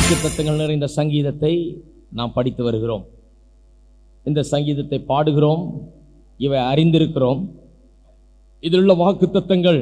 வாக்கு தத்துவங்கள் நிறைந்த சங்கீதத்தை நாம் படித்து வருகிறோம் இந்த சங்கீதத்தை பாடுகிறோம் இவை அறிந்திருக்கிறோம் இதில் உள்ள வாக்கு தத்தங்கள்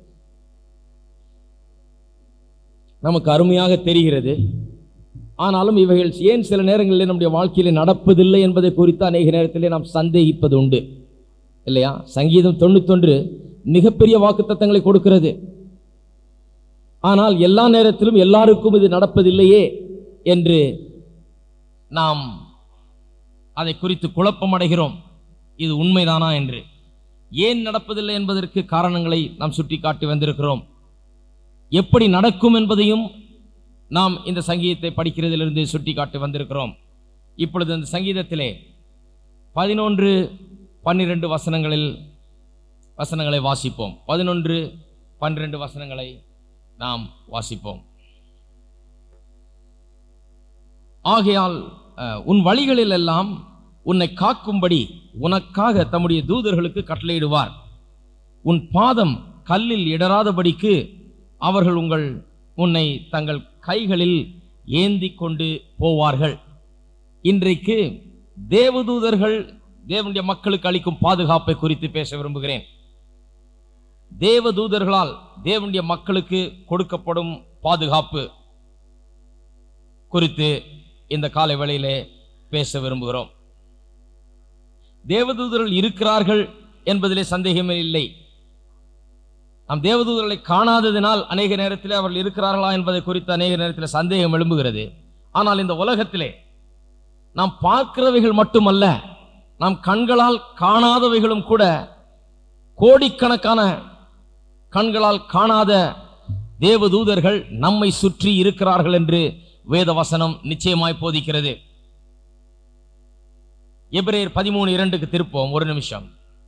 நமக்கு அருமையாக தெரிகிறது ஆனாலும் இவைகள் ஏன் சில நேரங்களில் நம்முடைய வாழ்க்கையில் நடப்பதில்லை என்பதை குறித்து அநேக நேரத்திலே நாம் சந்தேகிப்பது உண்டு இல்லையா சங்கீதம் தொண்ணூத்தொன்று மிகப்பெரிய வாக்குத்தத்தங்களை கொடுக்கிறது ஆனால் எல்லா நேரத்திலும் எல்லாருக்கும் இது நடப்பதில்லையே என்று நாம் அதை குறித்து குழப்பம் அடைகிறோம் இது உண்மைதானா என்று ஏன் நடப்பதில்லை என்பதற்கு காரணங்களை நாம் சுட்டிக்காட்டி வந்திருக்கிறோம் எப்படி நடக்கும் என்பதையும் நாம் இந்த சங்கீதத்தை படிக்கிறதிலிருந்து சுட்டிக்காட்டி வந்திருக்கிறோம் இப்பொழுது இந்த சங்கீதத்திலே பதினொன்று பன்னிரண்டு வசனங்களில் வசனங்களை வாசிப்போம் பதினொன்று பன்னிரண்டு வசனங்களை நாம் வாசிப்போம் ஆகையால் அஹ், உன் வழிகளில் எல்லாம் உன்னை காக்கும்படி உனக்காக தம்முடைய தூதர்களுக்கு கட்டளையிடுவார் உன் பாதம் கல்லில் இடராதபடிக்கு அவர்கள் உங்கள் உன்னை தங்கள் கைகளில் ஏந்தி கொண்டு போவார்கள் இன்றைக்கு தேவதூதர்கள் தேவனுடைய மக்களுக்கு அளிக்கும் பாதுகாப்பை குறித்து பேச விரும்புகிறேன் தேவதூதர்களால் தேவனுடைய மக்களுக்கு கொடுக்கப்படும் பாதுகாப்பு குறித்து இந்த காலை வேளையிலே பேச விரும்புகிறோம் தேவதூதர்கள் இருக்கிறார்கள் என்பதிலே சந்தேகமே இல்லை நாம் தேவதூதர்களை காணாததினால் அநேக நேரத்தில் அவர்கள் இருக்கிறார்களா என்பதை குறித்து அநேக நேரத்தில் சந்தேகம் எழும்புகிறது ஆனால் இந்த உலகத்திலே நாம் பார்க்கிறவைகள் மட்டுமல்ல நாம் கண்களால் காணாதவைகளும் கூட கோடிக்கணக்கான கண்களால் காணாத தேவதூதர்கள் நம்மை சுற்றி இருக்கிறார்கள் என்று வேதவசனம் நிச்சயமாய் போதிக்கிறது எபிரேயர் பதிமூணு இரண்டுக்கு திருப்போம் ஒரு நிமிஷம்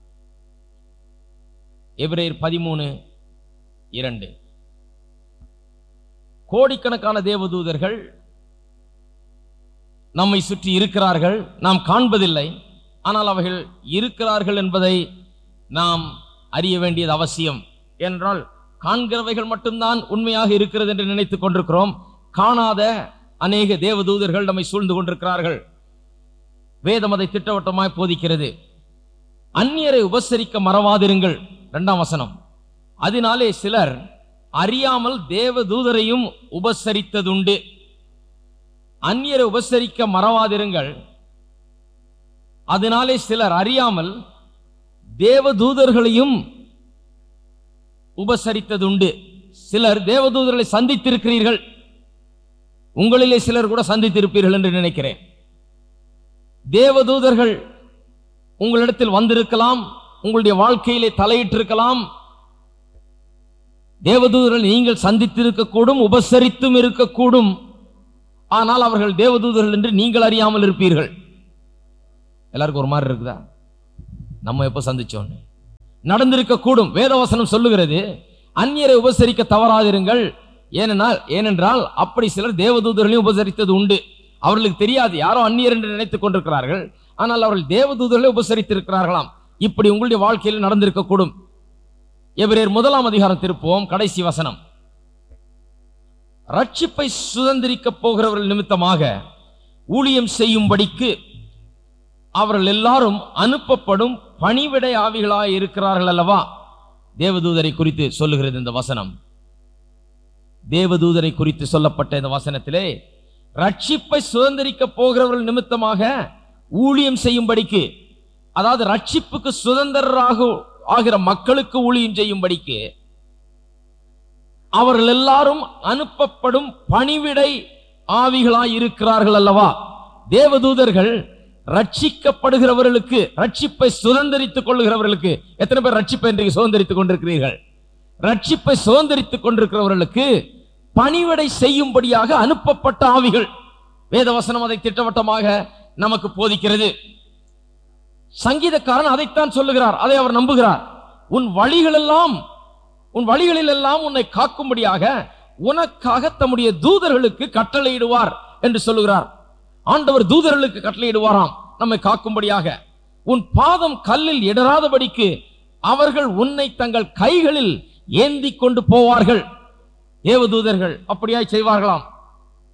எபிரேயர் பதிமூணு இரண்டு கோடிக்கணக்கான தேவதூதர்கள் நம்மை சுற்றி இருக்கிறார்கள் நாம் காண்பதில்லை ஆனால் அவைகள் இருக்கிறார்கள் என்பதை நாம் அறிய வேண்டியது அவசியம் என்றால் காண்கிறவைகள் மட்டும்தான் உண்மையாக இருக்கிறது என்று நினைத்துக் கொண்டிருக்கிறோம் காணாத அநேக தேவதூதர்கள் நம்மை சூழ்ந்து கொண்டிருக்கிறார்கள் வேதம் அதை திட்டவட்டமாய் போதிக்கிறது அந்நியரை உபசரிக்க மறவாதிருங்கள் இரண்டாம் வசனம் அதனாலே சிலர் அறியாமல் தேவதூதரையும் உபசரித்ததுண்டு அந்நியரை உபசரிக்க மறவாதிருங்கள் அதனாலே சிலர் அறியாமல் தேவதூதர்களையும் உபசரித்ததுண்டு சிலர் தேவதூதர்களை சந்தித்திருக்கிறீர்கள் உங்களிலே சிலர் கூட சந்தித்திருப்பீர்கள் என்று நினைக்கிறேன் தேவதூதர்கள் உங்களிடத்தில் வந்திருக்கலாம் உங்களுடைய வாழ்க்கையிலே தலையிட்டிருக்கலாம் தேவதூதர்கள் நீங்கள் சந்தித்திருக்கக்கூடும் உபசரித்தும் இருக்கக்கூடும் ஆனால் அவர்கள் தேவதூதர்கள் என்று நீங்கள் அறியாமல் இருப்பீர்கள் எல்லாருக்கும் ஒரு மாதிரி இருக்குதா நம்ம எப்போ சந்திச்சோன்னு நடந்திருக்க கூடும் வேதவசனம் சொல்லுகிறது அந்நியரை உபசரிக்க தவறாதிருங்கள் ஏனென்றால் ஏனென்றால் அப்படி சிலர் தேவதூதர்களையும் உபசரித்தது உண்டு அவர்களுக்கு தெரியாது யாரோ அந்நியர் என்று நினைத்துக் கொண்டிருக்கிறார்கள் ஆனால் அவர்கள் தேவதூதர்களை உபசரித்திருக்கிறார்களாம் இப்படி உங்களுடைய வாழ்க்கையில் நடந்திருக்க கூடும் எபிரேயர் முதலாம் அதிகாரம் திருப்புவோம் கடைசி வசனம் ரட்சிப்பை சுதந்திரிக்க போகிறவர்கள் நிமித்தமாக ஊழியம் செய்யும்படிக்கு அவர்கள் எல்லாரும் அனுப்பப்படும் பணிவிடை ஆவிகளாய் இருக்கிறார்கள் அல்லவா தேவதூதரை குறித்து சொல்லுகிறது இந்த வசனம் தேவதூதரை குறித்து சொல்லப்பட்ட இந்த வசனத்திலே ரட்சிப்பை சுதந்திரிக்க போகிறவர்கள் நிமித்தமாக ஊழியம் செய்யும்படிக்கு அதாவது ரட்சிப்புக்கு சுதந்திரராக ஆகிற மக்களுக்கு ஊழியம் செய்யும்படிக்கு அவர்கள் எல்லாரும் அனுப்பப்படும் பணிவிடை ஆவிகளாய் இருக்கிறார்கள் அல்லவா தேவதூதர்கள் ரட்சிக்கப்படுகிறவர்களுக்கு ரட்சிப்பை சுதந்திரித்துக் கொள்ளுகிறவர்களுக்கு எத்தனை பேர் ரட்சிப்பை இன்றைக்கு சுதந்திரித்துக் கொண்டிருக்கிறீர்கள் ரட்சிப்பை சுதந்திரித்துக் கொண்டிருக்கிறவர்களுக்கு பணிவிடை செய்யும்படியாக அனுப்பப்பட்ட ஆவிகள் வேதவசனம் அதை திட்டவட்டமாக நமக்கு போதிக்கிறது சங்கீதக்காரன் அதைத்தான் சொல்லுகிறார் அதை அவர் நம்புகிறார் உன் வழிகளெல்லாம் உன் வழிகளில் எல்லாம் உன்னை காக்கும்படியாக உனக்காக தம்முடைய தூதர்களுக்கு கட்டளையிடுவார் என்று சொல்லுகிறார் ஆண்டவர் தூதர்களுக்கு கட்டளையிடுவாராம் நம்மை காக்கும்படியாக உன் பாதம் கல்லில் இடராதபடிக்கு அவர்கள் உன்னை தங்கள் கைகளில் ஏந்தி கொண்டு போவார்கள் ஏவதூதர்கள் அப்படியாய் செய்வார்களாம்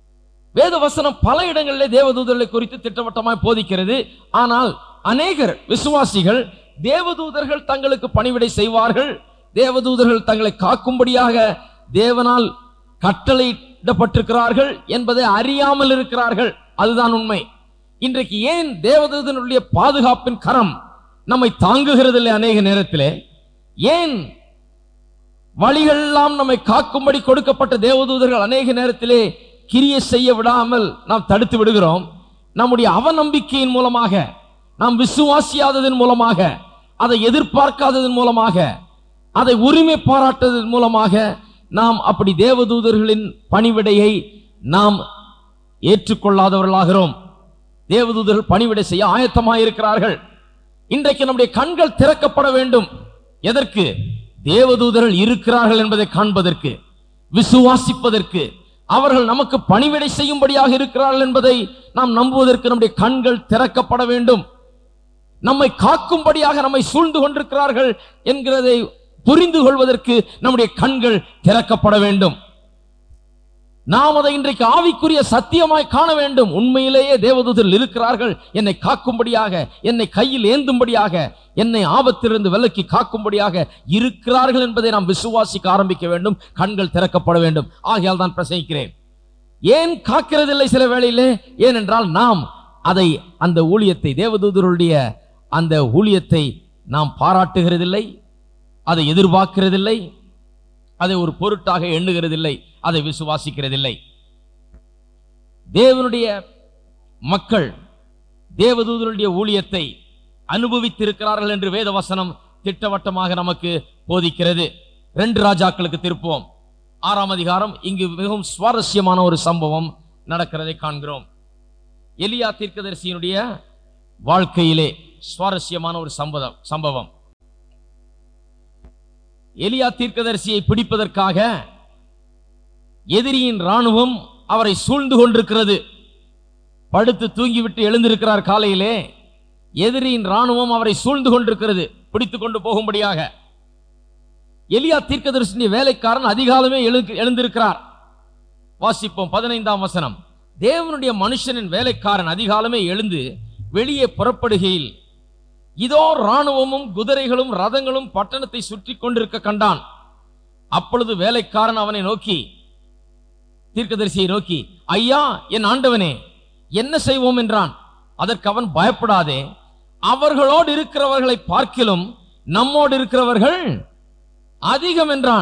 வேத வசனம் பல இடங்களிலே தேவதூதர்களை குறித்து திட்டவட்டமாய் போதிக்கிறது ஆனால் அநேகர் விசுவாசிகள் தேவதூதர்கள் தங்களுக்கு பணிவிடை செய்வார்கள் தேவதூதர்கள் தங்களை காக்கும்படியாக தேவனால் கட்டளையிடப்பட்டிருக்கிறார்கள் என்பதை அறியாமல் இருக்கிறார்கள் அதுதான் உண்மை இன்றைக்கு ஏன் தேவதூதனுடைய பாதுகாப்பின் கரம் நம்மை தாங்குகிறதில்லை அநேக நேரத்திலே ஏன் வழிகளெல்லாம் நம்மை காக்கும்படி கொடுக்கப்பட்ட தேவதூதர்கள் அநேக நேரத்திலே கிரியை செய்ய விடாமல் நாம் தடுத்து விடுகிறோம் நம்முடைய அவநம்பிக்கையின் மூலமாக நாம் விசுவாசியாததன் மூலமாக அதை எதிர்பார்க்காததன் மூலமாக அதை உரிமை பாராட்டதன் மூலமாக நாம் அப்படி தேவதூதர்களின் பணிவிடையை நாம் ஏற்றுக்கொள்ளாதவர்களாகிறோம் தேவதூதர்கள் பணிவிடை செய்ய ஆயத்தமாயிருக்கிறார்கள் இன்றைக்கு நம்முடைய கண்கள் திறக்கப்பட வேண்டும் எதற்கு தேவதூதர்கள் இருக்கிறார்கள் என்பதை காண்பதற்கு விசுவாசிப்பதற்கு அவர்கள் நமக்கு பணிவிடை செய்யும்படியாக இருக்கிறார்கள் என்பதை நாம் நம்புவதற்கு நம்முடைய கண்கள் திறக்கப்பட வேண்டும் நம்மை காக்கும்படியாக நம்மை சூழ்ந்து கொண்டிருக்கிறார்கள் என்கிறதை புரிந்து கொள்வதற்கு நம்முடைய கண்கள் திறக்கப்பட வேண்டும் நாம் அதை இன்றைக்கு ஆவிக்குரிய சத்தியமாய் காண வேண்டும் உண்மையிலேயே தேவதூதர்கள் இருக்கிறார்கள் என்னை காக்கும்படியாக என்னை கையில் ஏந்தும்படியாக என்னை ஆபத்திலிருந்து விலக்கி காக்கும்படியாக இருக்கிறார்கள் என்பதை நாம் விசுவாசிக்க ஆரம்பிக்க வேண்டும் கண்கள் திறக்கப்பட வேண்டும் ஆகையால் தான் பிரசங்கிக்கிறேன் ஏன் காக்கிறதில்லை சில வேளையிலே ஏனென்றால் நாம் அதை அந்த ஊழியத்தை தேவதூதருடைய அந்த ஊழியத்தை நாம் பாராட்டுகிறதில்லை அதை எதிர்பார்க்கிறதில்லை அதை ஒரு பொருட்டாக எண்ணுகிறதில்லை அதை விசுவாசிக்கிறதில்லை தேவனுடைய மக்கள் தேவதூதருடைய ஊழியத்தை அனுபவித்திருக்கிறார்கள் என்று வேதவசனம் திட்டவட்டமாக நமக்கு போதிக்கிறது ரெண்டு ராஜாக்களுக்கு திருப்போம் ஆறாம் அதிகாரம் இங்கு மிகவும் சுவாரஸ்யமான ஒரு சம்பவம் நடக்கிறதை காண்கிறோம் எலியா தீர்க்கதரிசியினுடைய வாழ்க்கையிலே சுவாரஸ்யமான ஒரு சம்பவம் சம்பவம் எலியா தீர்க்கதரிசியை பிடிப்பதற்காக எதிரியின் ராணுவம் அவரை சூழ்ந்து கொண்டிருக்கிறது படுத்து தூங்கிவிட்டு எழுந்திருக்கிறார் காலையிலே எதிரியின் ராணுவம் அவரை சூழ்ந்து கொண்டிருக்கிறது பிடித்துக் கொண்டு போகும்படியாக எலியா தீர்க்கதரிசிய வேலைக்காரன் அதிகாலமே எழு- எழுந்திருக்கிறார் வாசிப்போம் பதினைந்தாம் வசனம் தேவனுடைய மனுஷனின் வேலைக்காரன் அதிகாலமே எழுந்து வெளியே புறப்படுகையில் இதோ ராணுவமும் குதிரைகளும் ரதங்களும் பட்டணத்தை சுற்றி கொண்டிருக்க கண்டான் அப்பொழுது வேலைக்காரன் அவனை நோக்கி தீர்க்கதரிசியை நோக்கி ஐயா என் ஆண்டவனே என்ன செய்வோம் என்றான் அதற்கு அவன் பயப்படாதே அவர்களோடு இருக்கிறவர்களை பார்க்கிலும் நம்மோடு இருக்கிறவர்கள் அதிகம் என்றான்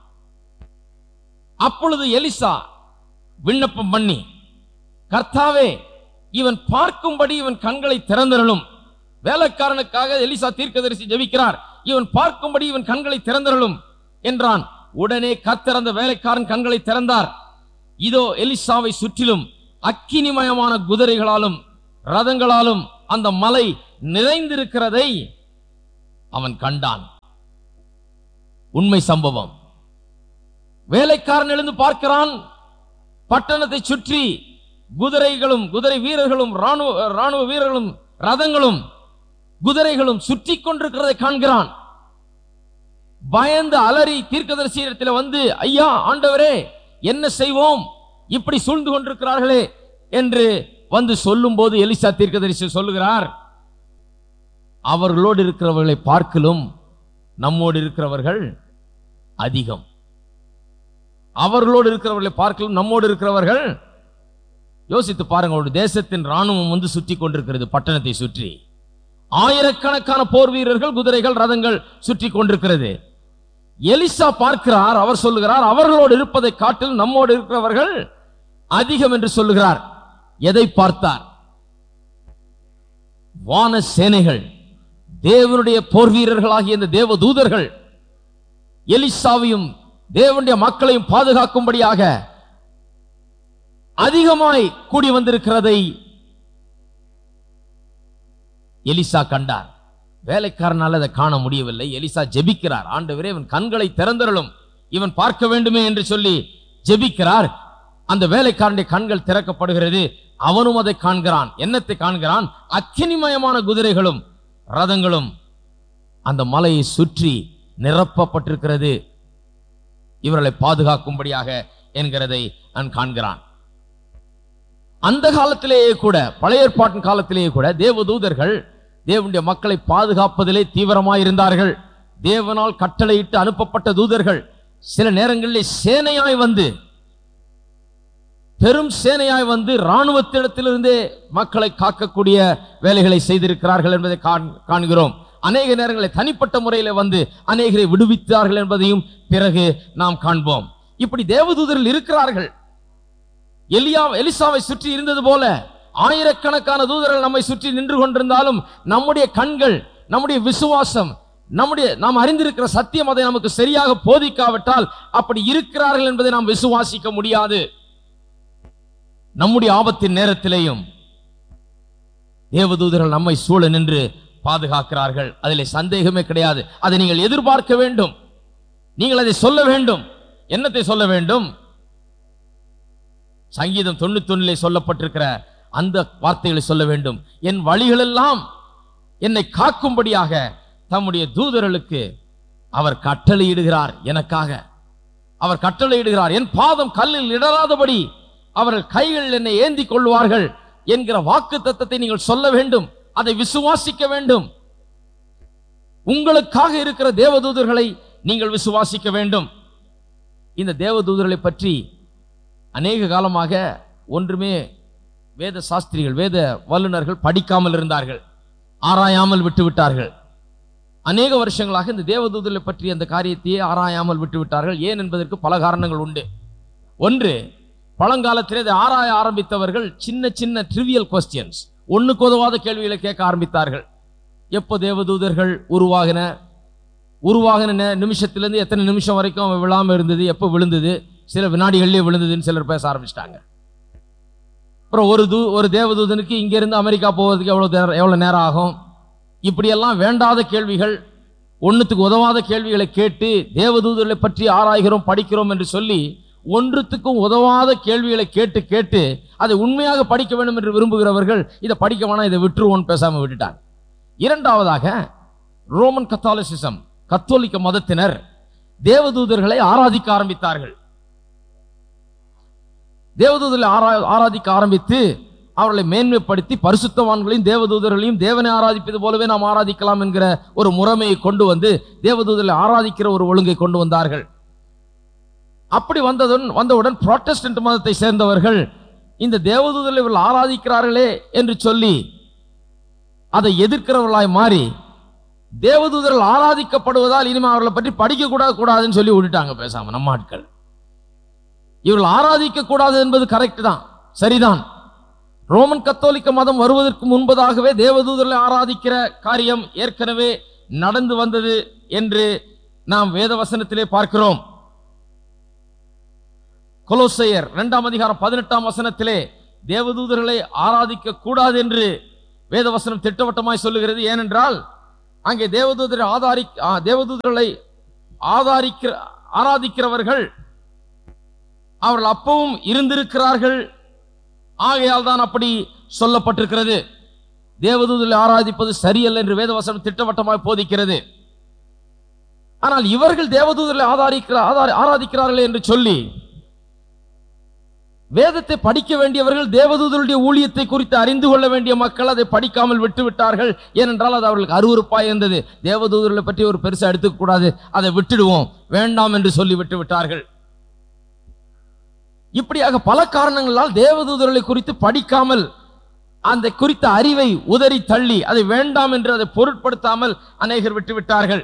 அப்பொழுது எலிசா விண்ணப்பம் பண்ணி கர்த்தாவே இவன் பார்க்கும்படி இவன் கண்களை திறந்தருளும் வேலைக்காரனுக்காக எலிசா தீர்க்கதரிசி ஜெபிக்கிறார் இவன் பார்க்கும்படி இவன் கண்களை திறந்தருளும் என்றான் உடனே கர்த்தர் அந்த வேலைக்காரன் கண்களை திறந்தார் இதோ எலிசாவை சுற்றிலும் அக்கினிமயமான குதிரைகளாலும் ரதங்களாலும் அந்த மலை நிறைந்திருக்கிறதை அவன் கண்டான் உண்மை சம்பவம் வேலைக்காரன் எழுந்து பார்க்கிறான் பட்டணத்தை சுற்றி குதிரைகளும் குதிரை வீரர்களும் ராணுவ ராணுவ வீரர்களும் ரதங்களும் குதிரைகளும் சுற்றி கொண்டிருக்கிறதை காண்கிறான் பயந்து அலறி தீர்க்கதரிசியிடத்தில் வந்து ஐயா ஆண்டவரே என்ன செய்வோம் இப்படி சூழ்ந்து கொண்டிருக்கிறார்களே என்று வந்து சொல்லும்போது எலிசா தீர்க்கதரிசி சொல்லுகிறார் அவர்களோடு இருக்கிறவர்களை பார்க்கலும் நம்மோடு இருக்கிறவர்கள் அதிகம் அவர்களோடு இருக்கிறவர்களை பார்க்கலும் நம்மோடு இருக்கிறவர்கள் யோசித்து பாருங்க ஒரு தேசத்தின் ராணுவம் வந்து சுற்றி கொண்டிருக்கிறது பட்டணத்தை சுற்றி ஆயிரக்கணக்கான போர் வீரர்கள் குதிரைகள் ரதங்கள் சுற்றி கொண்டிருக்கிறது எலிசா பார்க்கிறார் அவர் சொல்லுகிறார் அவர்களோடு இருப்பதை காட்டில் நம்மோடு இருக்கிறவர்கள் அதிகம் என்று சொல்லுகிறார் எதை பார்த்தார் வான சேனைகள் தேவனுடைய போர் வீரர்களாகிய இந்த தேவ தூதர்கள் எலிசாவையும் தேவனுடைய மக்களையும் பாதுகாக்கும்படியாக அதிகமாய் கூடி வந்திருக்கிறதை எலிசா கண்டார் வேலைக்காரனால் அதை காண முடியவில்லை எலிசா ஜெபிக்கிறார் ஆண்டவரே இவன் கண்களை திறந்தருளும் இவன் பார்க்க வேண்டுமே என்று சொல்லி ஜெபிக்கிறார் அந்த வேலைக்காரனுடைய கண்கள் திறக்கப்படுகிறது அவனும் அதை காண்கிறான் என்னத்தை காண்கிறான் அக்கினிமயமான குதிரைகளும் ரதங்களும் அந்த மலையை சுற்றி நிரப்பப்பட்டிருக்கிறது இவர்களை பாதுகாக்கும்படியாக என்கிறதை நான் காண்கிறான் அந்த காலத்திலேயே கூட பழைய ஏற்பாட்டின் காலத்திலேயே கூட தேவதூதர்கள் தேவனுடைய மக்களை பாதுகாப்பதிலே தீவிரமாய் இருந்தார்கள் தேவனால் கட்டளையிட்டு அனுப்பப்பட்ட தூதர்கள் சில நேரங்களில் சேனையாய் வந்து பெரும் சேனையாய் வந்து இராணுவத்திடத்திலிருந்தே மக்களை காக்கக்கூடிய வேலைகளை செய்திருக்கிறார்கள் என்பதை காண்- காண்கிறோம் அநேக நேரங்களில் தனிப்பட்ட முறையில் வந்து அநேகரை விடுவித்தார்கள் என்பதையும் பிறகு நாம் காண்போம் இப்படி தேவதூதர்கள் இருக்கிறார்கள் எலியா எலிசாவை சுற்றி இருந்தது போல ஆயிரக்கணக்கான தூதர்கள் நம்மை சுற்றி நின்று கொண்டிருந்தாலும் நம்முடைய கண்கள் நம்முடைய விசுவாசம் நம்முடைய நாம் அறிந்திருக்கிற சத்தியம் அதை நமக்கு சரியாக போதிக்காவிட்டால் அப்படி இருக்கிறார்கள் என்பதை நாம் விசுவாசிக்க முடியாது நம்முடைய ஆபத்தின் நேரத்திலேயும் தேவதூதர்கள் நம்மை சூழ நின்று பாதுகாக்கிறார்கள் அதில் சந்தேகமே கிடையாது அதை நீங்கள் எதிர்பார்க்க வேண்டும் நீங்கள் அதை சொல்ல வேண்டும் என்னத்தை சொல்ல வேண்டும் சங்கீதம் தொண்ணூத்தொன்னிலே சொல்லப்பட்டிருக்கிற அந்த வார்த்தைகளை சொல்ல வேண்டும் என் வழிகளெல்லாம் என்னை காக்கும்படியாக தம்முடைய தூதர்களுக்கு அவர் கட்டளையிடுகிறார் எனக்காக அவர் கட்டளையிடுகிறார் என் பாதம் கல்லில் இடராதபடி அவர்கள் கைகள் என்னை ஏந்தி கொள்வார்கள் என்கிற வாக்கு தத்தத்தை நீங்கள் சொல்ல வேண்டும் அதை விசுவாசிக்க வேண்டும் உங்களுக்காக இருக்கிற தேவதூதர்களை நீங்கள் விசுவாசிக்க வேண்டும் இந்த தேவதூதர்களை பற்றி அநேக காலமாக ஒன்றுமே வேத சாஸ்திரிகள் வேத வல்லுனர்கள் படிக்காமல் இருந்தார்கள் ஆராயாமல் விட்டு விட்டார்கள் அநேக வருஷங்களாக இந்த தேவதூதர்களை பற்றி அந்த காரியத்தையே ஆராயாமல் விட்டு விட்டார்கள் ஏன் என்பதற்கு பல காரணங்கள் உண்டு ஒன்று பழங்காலத்திலே இதை ஆராய ஆரம்பித்தவர்கள் சின்ன சின்ன ட்ரிவியல் கொஸ்டியன்ஸ் ஒண்ணுக்கு உதவாத கேள்விகளை கேட்க ஆரம்பித்தார்கள் எப்போ தேவதூதர்கள் உருவாகின உருவாகின நே- நிமிஷத்திலிருந்து எத்தனை நிமிஷம் வரைக்கும் அவன் விழாம இருந்தது எப்போ விழுந்தது சில வினாடிகள்லேயே விழுந்ததுன்னு சிலர் பேச ஆரம்பிச்சிட்டாங்க அப்புறம் ஒரு தூ ஒரு தேவதூதனுக்கு இங்கிருந்து அமெரிக்கா போவதுக்கு எவ்வளோ நேரம் எவ்வளோ நேரம் ஆகும் இப்படியெல்லாம் வேண்டாத கேள்விகள் ஒன்றுத்துக்கு உதவாத கேள்விகளை கேட்டு தேவதூதர்களை பற்றி ஆராய்கிறோம் படிக்கிறோம் என்று சொல்லி ஒன்றுத்துக்கும் உதவாத கேள்விகளை கேட்டு கேட்டு அதை உண்மையாக படிக்க வேண்டும் என்று விரும்புகிறவர்கள் இதை படிக்க வேணாம் இதை விட்டுருவோன்னு பேசாம விட்டுட்டாங்க இரண்டாவதாக ரோமன் கத்தாலிசிசம் கத்தோலிக்க மதத்தினர் தேவதூதர்களை ஆராதிக்க ஆரம்பித்தார்கள் தேவதூதர்களை ஆரா- ஆராதிக்க ஆரம்பித்து அவர்களை மேன்மைப்படுத்தி பரிசுத்தவான்களையும் தேவதூதர்களையும் தேவனை ஆராதிப்பது போலவே நாம் ஆராதிக்கலாம் என்கிற ஒரு முறைமையை கொண்டு வந்து தேவதூதர்களை ஆராதிக்கிற ஒரு ஒழுங்கை கொண்டு வந்தார்கள் அப்படி வந்ததுடன் வந்தவுடன் புராட்டஸ்டன்ட் மதத்தை சேர்ந்தவர்கள் இந்த தேவதூதர்களை இவர்கள் ஆராதிக்கிறார்களே என்று சொல்லி அதை எதிர்க்கிறவர்களாய் மாறி தேவதூதர்கள் ஆராதிக்கப்படுவதால் இனிமே அவர்களை பற்றி படிக்க கூட கூடாதுன்னு சொல்லி விட்டுட்டாங்க பேசாம நம்ம ஆட்கள் இவர்கள் ஆராதிக்க கூடாது என்பது கரெக்ட் தான் சரிதான் ரோமன் கத்தோலிக்க மதம் வருவதற்கு முன்பதாகவே தேவதூதர்களை ஆராதிக்கிற காரியம் ஏற்கனவே நடந்து வந்தது என்று நாம் வேத வசனத்திலே பார்க்கிறோம் கொலோசையர் இரண்டாம் அதிகாரம் பதினெட்டாம் வசனத்திலே தேவதூதர்களை ஆராதிக்க கூடாது என்று வேதவசனம் திட்டவட்டமாய் சொல்லுகிறது ஏனென்றால் அங்கே தேவதூதரை ஆதாரி ஆ, தேவதூதர்களை ஆதாரிக்கிற ஆராதிக்கிறவர்கள் அவர்கள் அப்பவும் இருந்திருக்கிறார்கள் ஆகையால் தான் அப்படி சொல்லப்பட்டிருக்கிறது தேவதூதர்களை ஆராதிப்பது சரியல்ல என்று வேதவசனம் திட்டவட்டமாய் போதிக்கிறது ஆனால் இவர்கள் தேவதூதர்களை ஆதாரிக்கிற ஆதாரி- ஆராதிக்கிறார்கள் என்று சொல்லி வேதத்தை படிக்க வேண்டியவர்கள் தேவதூதருடைய ஊழியத்தை குறித்து அறிந்து கொள்ள வேண்டிய மக்கள் அதை படிக்காமல் விட்டு விட்டார்கள் ஏனென்றால் அது அவர்களுக்கு அருவருப்பாய் இருந்தது தேவதூதர்களை பற்றி ஒரு பெருசா எடுத்துக்க கூடாது அதை விட்டுடுவோம் வேண்டாம் என்று சொல்லி விட்டு விட்டார்கள் இப்படியாக பல காரணங்களால் தேவதூதர்களை குறித்து படிக்காமல் அந்த குறித்த அறிவை உதறி தள்ளி அதை வேண்டாம் என்று அதை பொருட்படுத்தாமல் அநேகர் விட்டு விட்டார்கள்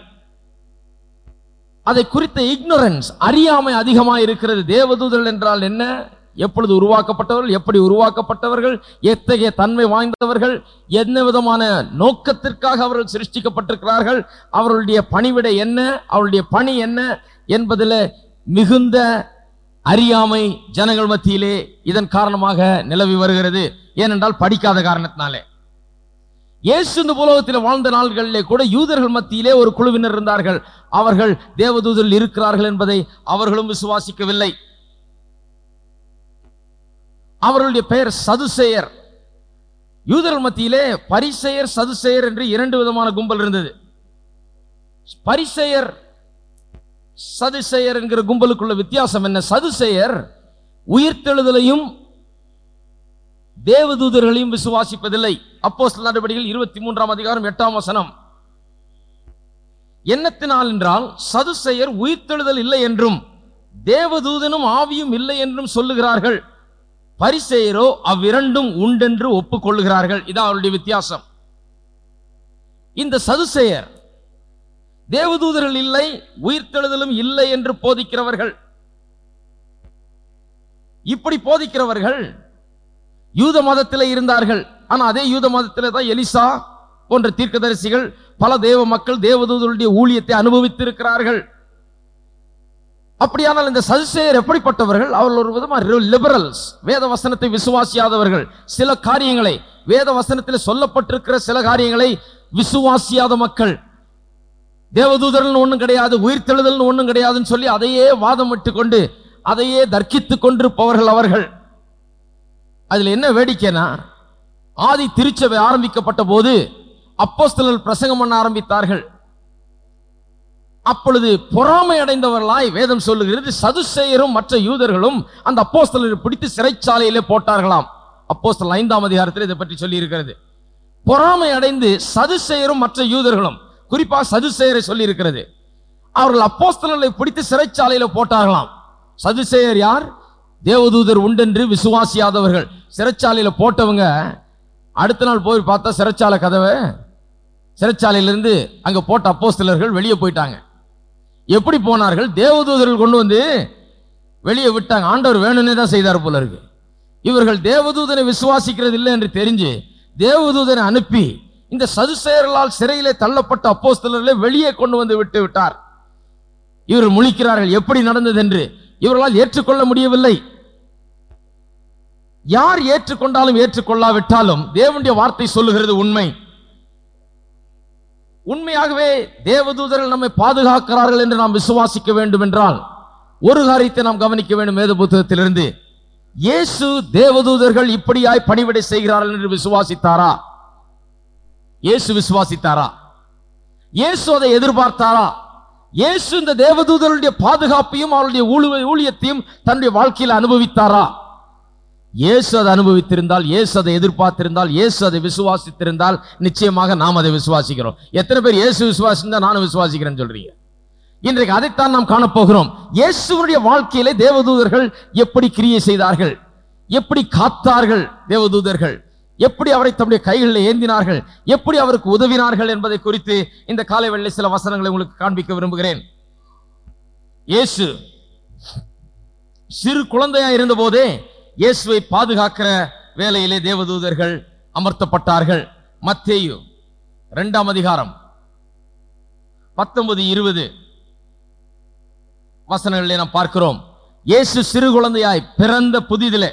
அதை குறித்த இக்னோரன்ஸ் அறியாமை அதிகமாக இருக்கிறது தேவதூதர்கள் என்றால் என்ன எப்பொழுது உருவாக்கப்பட்டவர்கள் எப்படி உருவாக்கப்பட்டவர்கள் எத்தகைய தன்மை வாய்ந்தவர்கள் என்ன விதமான நோக்கத்திற்காக அவர்கள் சிருஷ்டிக்கப்பட்டிருக்கிறார்கள் அவர்களுடைய பணிவிடை என்ன அவருடைய பணி என்ன என்பதில் மிகுந்த அறியாமை ஜனங்கள் மத்தியிலே இதன் காரணமாக நிலவி வருகிறது ஏனென்றால் படிக்காத காரணத்தினாலே இயேசு இந்த உலகத்தில் வாழ்ந்த நாள்களிலே கூட யூதர்கள் மத்தியிலே ஒரு குழுவினர் இருந்தார்கள் அவர்கள் தேவதூதரில் இருக்கிறார்கள் என்பதை அவர்களும் விசுவாசிக்கவில்லை அவர்களுடைய பெயர் சதுசேயர் யூதர்கள் மத்தியிலே பரிசெயர் சதுசேயர் என்று இரண்டு விதமான கும்பல் இருந்தது பரிசெயர் சதுசேயர் என்கிற கும்பலுக்குள்ள வித்தியாசம் என்ன சதுசேயர் உயிர்த்தெழுதலையும் தேவதூதர்களையும் விசுவாசிப்பதில்லை அப்போஸ்தலர் நடவடிக்கைகள் இருபத்தி மூன்றாம் அதிகாரம் எட்டாம் வசனம் என்னத்தினால் என்றால் சதுசெயர் உயிர்த்தெழுதல் இல்லை என்றும் தேவதூதனும் ஆவியும் இல்லை என்றும் சொல்லுகிறார்கள் பரிசெயரோ அவ்விரண்டும் உண்டென்று ஒப்புக்கொள்ளுகிறார்கள் இதான் அவருடைய வித்தியாசம் இந்த சதுசெயர் தேவதூதர்கள் இல்லை உயிர்த்தெழுதலும் இல்லை என்று போதிக்கிறவர்கள் இப்படி போதிக்கிறவர்கள் யூத மதத்திலே இருந்தார்கள் ஆனா அதே யூத மதத்திலே தான் எலிசா போன்ற தீர்க்கதரிசிகள் பல தேவ மக்கள் தேவதூதருடைய ஊழியத்தை அனுபவித்திருக்கிறார்கள் அப்படியானால் இந்த சதுசேயர் எப்படிப்பட்டவர்கள் அவர்கள் ஒரு விதமாக லிபரல்ஸ் வேத வசனத்தை விசுவாசியாதவர்கள் சில காரியங்களை வேத வசனத்தில் சொல்லப்பட்டிருக்கிற சில காரியங்களை விசுவாசியாத மக்கள் தேவதூதர்கள் ஒண்ணும் கிடையாது உயிர்த்தெழுதல் ஒண்ணும் கிடையாதுன்னு சொல்லி அதையே வாதம் கொண்டு அதையே தர்க்கித்துக் கொண்டிருப்பவர்கள் அவர்கள் அதுல என்ன வேடிக்கைனா ஆதி திருச்சபை ஆரம்பிக்கப்பட்ட போது அப்போஸ்தலர் பிரசங்கம் பண்ண ஆரம்பித்தார்கள் அப்பொழுது பொறாமை அடைந்தவர்களாய் வேதம் சொல்லுகிறது சதுசேயரும் மற்ற யூதர்களும் அந்த அப்போஸ்தலரை பிடித்து சிறைச்சாலையிலே போட்டார்களாம் அப்போஸ்தலர் ஐந்தாம் அதிகாரத்தில் இதை பற்றி சொல்லி இருக்கிறது பொறாமை அடைந்து சதுசேயரும் மற்ற யூதர்களும் குறிப்பாக சதுசேயரை சொல்லி இருக்கிறது அவர்கள் அப்போஸ்தலர்களை பிடித்து சிறைச்சாலையில போட்டார்களாம் சதுசேயர் யார் தேவதூதர் உண்டென்று விசுவாசியாதவர்கள் சிறைச்சாலையில போட்டவங்க அடுத்த நாள் போய் பார்த்தா சிறைச்சாலை கதவை சிறைச்சாலையிலிருந்து அங்க போட்ட அப்போஸ்தலர்கள் வெளியே போயிட்டாங்க எப்படி போனார்கள் தேவதூதர்கள் கொண்டு வந்து வெளியே விட்டாங்க ஆண்டவர் வேணும்னே தான் செய்தார் போல இருக்கு இவர்கள் தேவதூதனை விசுவாசிக்கிறது இல்லை என்று தெரிஞ்சு தேவதூதனை அனுப்பி இந்த சதுசேயர்களால் சிறையிலே தள்ளப்பட்ட அப்போஸ்தலர்களை வெளியே கொண்டு வந்து விட்டு விட்டார் இவர்கள் முழிக்கிறார்கள் எப்படி நடந்தது என்று இவர்களால் ஏற்றுக்கொள்ள முடியவில்லை யார் ஏற்றுக்கொண்டாலும் ஏற்றுக்கொள்ளாவிட்டாலும் தேவனுடைய வார்த்தை சொல்லுகிறது உண்மை உண்மையாகவே தேவதூதர்கள் நம்மை பாதுகாக்கிறார்கள் என்று நாம் விசுவாசிக்க வேண்டும் என்றால் ஒரு காரியத்தை நாம் கவனிக்க வேண்டும் வேத புத்தகத்திலிருந்து இயேசு தேவதூதர்கள் இப்படியாய் பணிவிடை செய்கிறார்கள் என்று விசுவாசித்தாரா இயேசு விசுவாசித்தாரா இயேசு அதை எதிர்பார்த்தாரா இயேசு இந்த தேவதூதர்களுடைய பாதுகாப்பையும் அவருடைய ஊழு- ஊழியத்தையும் தன்னுடைய வாழ்க்கையில் அனுபவித்தாரா இயேசு அதை அனுபவித்திருந்தால் இயேசு அதை எதிர்பார்த்திருந்தால் இயேசு அதை விசுவாசித்திருந்தால் நிச்சயமாக நாம் அதை விசுவாசிக்கிறோம் எத்தனை பேர் இயேசு விசுவாசிந்தா நானும் விசுவாசிக்கிறேன்னு சொல்றீங்க இன்றைக்கு அதைத்தான் நாம் காணப்போகிறோம் இயேசுவனுடைய வாழ்க்கையிலே தேவதூதர்கள் எப்படி கிரியை செய்தார்கள் எப்படி காத்தார்கள் தேவதூதர்கள் எப்படி அவரை தம்முடைய கைகளில் ஏந்தினார்கள் எப்படி அவருக்கு உதவினார்கள் என்பதை குறித்து இந்த காலை வெள்ளை சில வசனங்களை உங்களுக்கு காண்பிக்க விரும்புகிறேன் இயேசு சிறு குழந்தையா இருந்தபோதே இயேசுவை பாதுகாக்கிற வேலையிலே தேவதூதர்கள் அமர்த்தப்பட்டார்கள் மத்தேயு இரண்டாம் அதிகாரம் பத்தொன்பது இருபது வசனங்களிலே நாம் பார்க்கிறோம் இயேசு சிறு குழந்தையாய் பிறந்த புதிதிலே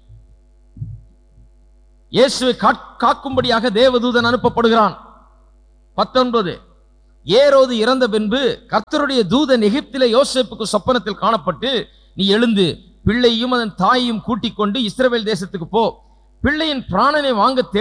இயேசுவை காக்- காக்கும்படியாக தேவதூதன் அனுப்பப்படுகிறான் பத்தொன்பது ஏரோது இறந்த பின்பு கர்த்தருடைய தூதன் எகிப்திலே யோசேப்புக்கு சொப்பனத்தில் காணப்பட்டு நீ எழுந்து பிள்ளையும் அதன் தாயையும் கூட்டிக் கொண்டு இஸ்ரவேல் தேசத்துக்கு போ பிள்ளையின் பிராணனை வாங்க தேடி